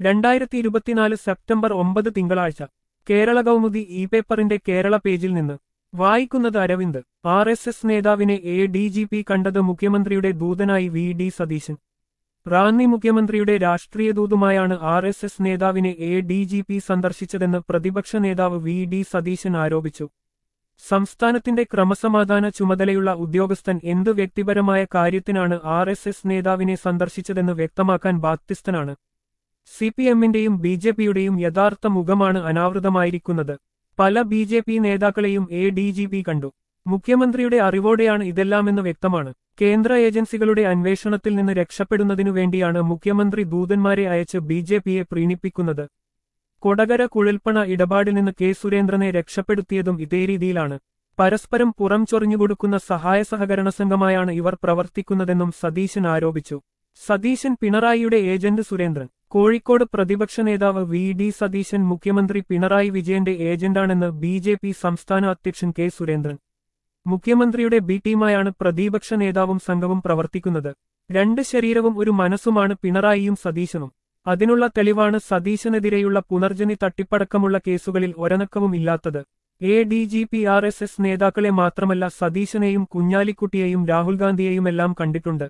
രണ്ടായിരത്തി ഇരുപത്തിനാല് സെപ്റ്റംബർ ഒമ്പത് തിങ്കളാഴ്ച കേരള കൗമുദി ഇ പേപ്പറിന്റെ കേരള പേജിൽ നിന്ന് വായിക്കുന്നത് അരവിന്ദ് ആർ എസ് എസ് നേതാവിനെ എ ഡി ജി പി കണ്ടത് മുഖ്യമന്ത്രിയുടെ ദൂതനായി വി ഡി സതീശൻ റാന്നി മുഖ്യമന്ത്രിയുടെ രാഷ്ട്രീയ ദൂതുമായാണ് ആർ എസ് എസ് നേതാവിനെ എ ഡി ജി പി സന്ദർശിച്ചതെന്ന് പ്രതിപക്ഷ നേതാവ് വി ഡി സതീശൻ ആരോപിച്ചു സംസ്ഥാനത്തിന്റെ ക്രമസമാധാന ചുമതലയുള്ള ഉദ്യോഗസ്ഥൻ എന്ത് വ്യക്തിപരമായ കാര്യത്തിനാണ് ആർ എസ് എസ് നേതാവിനെ സന്ദർശിച്ചതെന്ന് വ്യക്തമാക്കാൻ ബാധ്യസ്ഥനാണ് സി പി എമ്മിന്റെയും ബി ജെ പിയുടെയും യഥാർത്ഥ മുഖമാണ് അനാവൃതമായിരിക്കുന്നത് പല ബി ജെ പി നേതാക്കളെയും എ ഡി ജി പി കണ്ടു മുഖ്യമന്ത്രിയുടെ അറിവോടെയാണ് ഇതെല്ലാമെന്ന് വ്യക്തമാണ് കേന്ദ്ര ഏജൻസികളുടെ അന്വേഷണത്തിൽ നിന്ന് രക്ഷപ്പെടുന്നതിനു വേണ്ടിയാണ് മുഖ്യമന്ത്രി ദൂതന്മാരെ അയച്ച് ബി ജെ പിയെ പ്രീണിപ്പിക്കുന്നത് കൊടകര കുഴൽപ്പണ ഇടപാടിൽ നിന്ന് കെ സുരേന്ദ്രനെ രക്ഷപ്പെടുത്തിയതും ഇതേ രീതിയിലാണ് പരസ്പരം പുറം ചൊറിഞ്ഞുകൊടുക്കുന്ന സഹായ സഹകരണ സംഘമായാണ് ഇവർ പ്രവർത്തിക്കുന്നതെന്നും സതീശൻ ആരോപിച്ചു സതീശൻ പിണറായിയുടെ ഏജന്റ് സുരേന്ദ്രൻ കോഴിക്കോട് പ്രതിപക്ഷ നേതാവ് വി ഡി സതീശൻ മുഖ്യമന്ത്രി പിണറായി വിജയന്റെ ഏജന്റാണെന്ന് ബി ജെ പി സംസ്ഥാന അധ്യക്ഷൻ കെ സുരേന്ദ്രൻ മുഖ്യമന്ത്രിയുടെ ബി ടീമായാണ് പ്രതിപക്ഷ നേതാവും സംഘവും പ്രവർത്തിക്കുന്നത് രണ്ട് ശരീരവും ഒരു മനസ്സുമാണ് പിണറായിയും സതീശനും അതിനുള്ള തെളിവാണ് സതീശനെതിരെയുള്ള പുനർജനി തട്ടിപ്പടക്കമുള്ള കേസുകളിൽ ഒരനക്കവും ഇല്ലാത്തത് A D G P R S S നേതാക്കളെ മാത്രമല്ല സതീശനെയും കുഞ്ഞാലിക്കുട്ടിയെയും രാഹുൽ ഗാന്ധിയെയുമെല്ലാം കണ്ടിട്ടുണ്ട്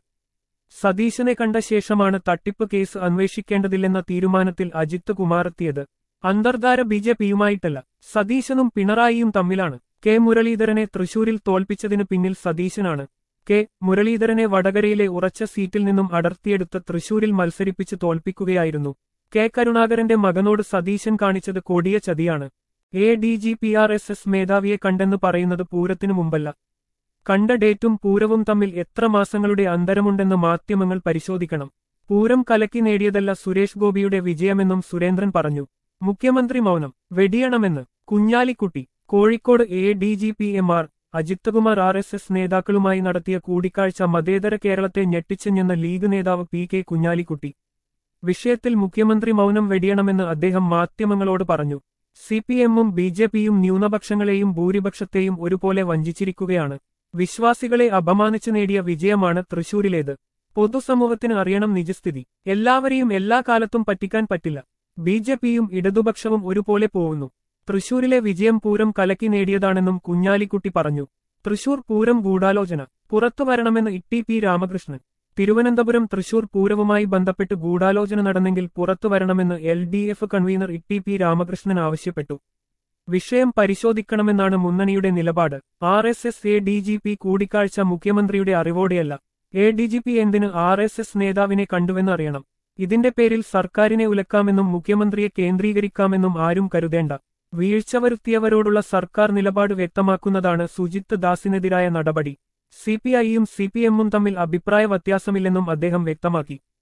സതീശനെ കണ്ട ശേഷമാണ് തട്ടിപ്പ് കേസ് അന്വേഷിക്കേണ്ടതില്ലെന്ന തീരുമാനത്തിൽ അജിത് കുമാറെത്തിയത് അന്തർധാര ബി ജെ പിയുമായിട്ടല്ല സതീശനും പിണറായിയും തമ്മിലാണ് കെ മുരളീധരനെ തൃശൂരിൽ തോൽപ്പിച്ചതിനു പിന്നിൽ സതീശനാണ് കെ മുരളീധരനെ വടകരയിലെ ഉറച്ച സീറ്റിൽ നിന്നും അടർത്തിയെടുത്ത് തൃശൂരിൽ മത്സരിപ്പിച്ച് തോൽപ്പിക്കുകയായിരുന്നു കെ കരുണാകരന്റെ മകനോട് സതീശൻ കാണിച്ചത് കൊടിയ ചതിയാണ് A D G P R S S മേധാവിയെ കണ്ടെന്ന് പറയുന്നത് പൂരത്തിനു മുമ്പല്ല കണ്ട ഡേറ്റും പൂരവും തമ്മിൽ എത്ര മാസങ്ങളുടെ അന്തരമുണ്ടെന്ന് മാധ്യമങ്ങൾ പരിശോധിക്കണം പൂരം കലക്കി നേടിയതല്ല സുരേഷ് ഗോപിയുടെ വിജയമെന്നും സുരേന്ദ്രൻ പറഞ്ഞു മുഖ്യമന്ത്രി മൗനം വെടിയണമെന്ന് Kunhalikutty Kozhikode A D G P M R Ajith Kumar R S S നേതാക്കളുമായി നടത്തിയ കൂടിക്കാഴ്ച മതേതര കേരളത്തെ ഞെട്ടിച്ചെന്ന ലീഗ് നേതാവ് പി കെ കുഞ്ഞാലിക്കുട്ടി വിഷയത്തിൽ മുഖ്യമന്ത്രി മൗനം വെടിയണമെന്ന് അദ്ദേഹം മാധ്യമങ്ങളോട് പറഞ്ഞു സി പി എമ്മും ബി ജെ പിയും ന്യൂനപക്ഷങ്ങളെയും ഭൂരിപക്ഷത്തെയും ഒരുപോലെ വഞ്ചിച്ചിരിക്കുകയാണ് വിശ്വാസികളെ അപമാനിച്ചു നേടിയ വിജയമാണ് തൃശൂരിലേത് പൊതുസമൂഹത്തിന് അറിയണം നിജസ്ഥിതി എല്ലാവരെയും എല്ലാ കാലത്തും പറ്റിക്കാൻ പറ്റില്ല ബി ജെ പിയും ഇടതുപക്ഷവും ഒരുപോലെ പോകുന്നു തൃശൂരിലെ വിജയം പൂരം കലക്കി നേടിയതാണെന്നും കുഞ്ഞാലിക്കുട്ടി പറഞ്ഞു തൃശൂർ പൂരം ഗൂഢാലോചന പുറത്തു വരണമെന്ന് ഇ പി രാമകൃഷ്ണൻ തിരുവനന്തപുരം തൃശൂർ പൂരവുമായി ബന്ധപ്പെട്ട് ഗൂഢാലോചന നടന്നെങ്കിൽ പുറത്തു വരണമെന്ന് L D F convener E P Ramakrishnan ആവശ്യപ്പെട്ടു വിഷയം പരിശോധിക്കണമെന്നാണ് മുന്നണിയുടെ നിലപാട് R S S A D G P കൂടിക്കാഴ്ച മുഖ്യമന്ത്രിയുടെ അറിവോടെയല്ല എ ഡി ജി പി എന്തിന് ആർ എസ് എസ് നേതാവിനെ കണ്ടുവെന്നറിയണം ഇതിന്റെ പേരിൽ സർക്കാരിനെ ഉലക്കാമെന്നും മുഖ്യമന്ത്രിയെ കേന്ദ്രീകരിക്കാമെന്നും ആരും കരുതേണ്ട വീഴ്ച വരുത്തിയവരോടുള്ള സർക്കാർ നിലപാട് വ്യക്തമാക്കുന്നതാണ് സുജിത് ദാസിനെതിരായ നടപടി സിപിഐയും സിപിഎമ്മും തമ്മിൽ അഭിപ്രായ വ്യത്യാസമില്ലെന്നും അദ്ദേഹം വ്യക്തമാക്കി